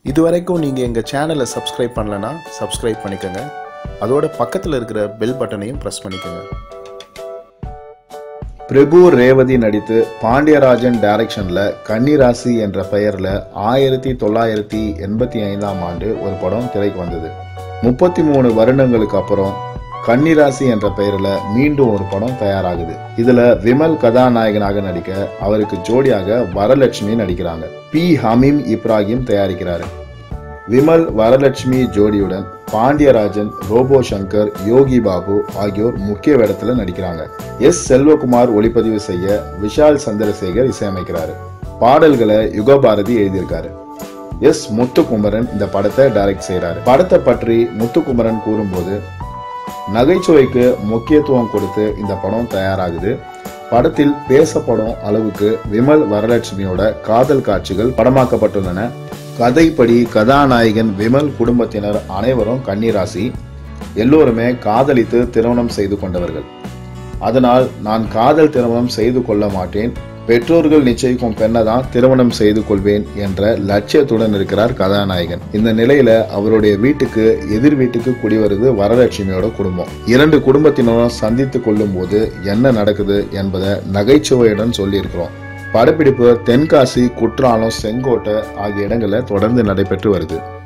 இது வரைக்கும் நீங்கள் எங்கள் சேனலை சப்ஸ்கிரைப் பண்ணலனா சப்ஸ்கிரைப் பண்ணிக்கோங்க அதோட பக்கத்தில் இருக்கிற பெல் பட்டனையும் ப்ரெஸ் பண்ணிக்கோங்க பிரபு ரேவதி நடித்து பாண்டியராஜன் டைரக்ஷன்ல கன்னிராசி என்ற பெயர்ல ஆயிரத்தி தொள்ளாயிரத்தி எண்பத்தி ஐந்தாம் ஆண்டு ஒரு படம் திரைக்கு வந்தது முப்பத்தி மூணு வருடங்களுக்கு அப்புறம் கன்னிராசி என்ற பெயர்ல மீண்டும் ஒரு படம் தயாராகுது இதுல விமல் கதாநாயகனாக நடிக்க அவருக்கு ஜோடியாக வரலட்சுமி நடிக்கிறாங்க பி ஹமீம் இப்ராஹிம் தயாரிக்கிறாரு விமல் வரலட்சுமி ஜோடியுடன் பாண்டியராஜன் ரோபோ சங்கர் யோகி பாபு ஆகியோர் முக்கிய வேடத்துல நடிக்கிறாங்க எஸ் செல்வகுமார் ஒளிப்பதிவு செய்ய விஷால் சந்திரசேகர் இசையமைக்கிறாரு பாடல்களை யுகபாரதி எழுதியிருக்காரு எஸ் முத்துக்குமரன் இந்த படத்தை டைரக்ட் செய்றாரு படத்தை பற்றி முத்துக்குமரன் கூறும்போது நகைச்சுவைக்கு முக்கியத்துவம் கொடுத்து இந்த படம் தயாராகுது படத்தில் பேசப்படும் அளவுக்கு விமல் வரலட்சுமியோட காதல் காட்சிகள் படமாக்கப்பட்டுள்ளன கதைப்படி கதாநாயகன் விமல் குடும்பத்தினர் அனைவரும் கன்னிராசி எல்லோருமே காதலித்து திருமணம் செய்து கொண்டவர்கள் அதனால் நான் காதல் திருமணம் செய்து கொள்ள மாட்டேன் பெற்றோர்கள் நிச்சயிக்கும் பெண்ணை தான் திருமணம் செய்து கொள்வேன் என்ற லட்சியத்துடன் இருக்கிறார் கதாநாயகன் இந்த நிலையில அவருடைய வீட்டுக்கு எதிர் வீட்டுக்கு குடிவருது வரலட்சுமியோட குடும்பம் இரண்டு குடும்பத்தினரும் சந்தித்து கொள்ளும் போது என்ன நடக்குது என்பதை நகைச்சுவையுடன் சொல்லியிருக்கிறோம் படப்பிடிப்பு தென்காசி குற்றாலம் செங்கோட்டை ஆகிய இடங்களில் தொடர்ந்து நடைபெற்று வருது